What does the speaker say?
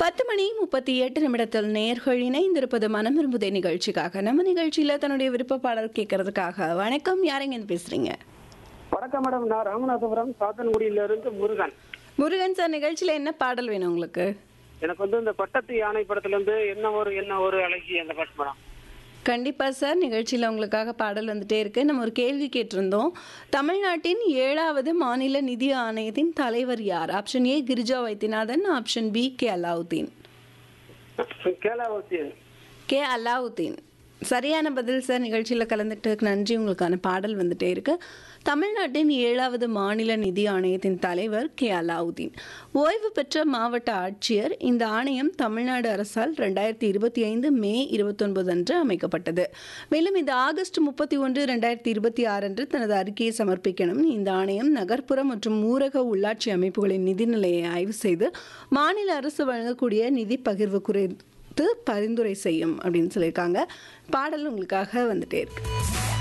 பத்து மணி முப்பத்தி எட்டு நிமிடத்தில் நேர்கள் இணைந்திருப்பது மனம் விரும்புதே நிகழ்ச்சிக்காக நம்ம நிகழ்ச்சியில தன்னுடைய விருப்ப பாடல் கேட்கறதுக்காக வணக்கம் யாருங்க இருந்து பேசுறீங்க வணக்கம் மேடம் நான் ராமநாதபுரம் சாத்தன்குடியில இருந்து முருகன் முருகன் சார் நிகழ்ச்சியில என்ன பாடல் வேணும் உங்களுக்கு எனக்கு வந்து இந்த பட்டத்து யானை படத்துல இருந்து என்ன ஒரு என்ன ஒரு அழகி அந்த பாட்டு மேடம் கண்டிப்பா சார் நிகழ்ச்சியில் உங்களுக்காக பாடல் வந்துட்டே இருக்கு நம்ம ஒரு கேள்வி கேட்டிருந்தோம் தமிழ்நாட்டின் ஏழாவது மாநில நிதி ஆணையத்தின் தலைவர் யார் option A Girija Vaidyanathan option B K Alauddin கேலாவதி கே அலாவுதீன் சரியான பதில் சார் நிகழ்ச்சியில் கலந்துக்கிட்டதுக்கு நன்றி உங்களுக்கான பாடல் வந்துட்டே இருக்கு தமிழ்நாட்டின் ஏழாவது மாநில நிதி ஆணையத்தின் தலைவர் கே அலாவுதீன் ஓய்வு பெற்ற மாவட்ட ஆட்சியர் இந்த ஆணையம் தமிழ்நாடு அரசால் ரெண்டாயிரத்தி இருபத்தி ஐந்து மே இருபத்தொன்பது அன்று அமைக்கப்பட்டது மேலும் இந்த ஆகஸ்ட் முப்பத்தி ஒன்று ரெண்டாயிரத்தி இருபத்தி ஆறு அன்று தனது அறிக்கையை சமர்ப்பிக்கணும் இந்த ஆணையம் நகர்ப்புற மற்றும் ஊரக உள்ளாட்சி அமைப்புகளின் நிதிநிலையை ஆய்வு செய்து மாநில அரசு வழங்கக்கூடிய நிதி பகிர்வு குறித்து பரிந்துரை செய்யும் அப்படின்னு சொல்லியிருக்காங்க பாடல் உங்களுக்காக வந்துட்டே இருக்கு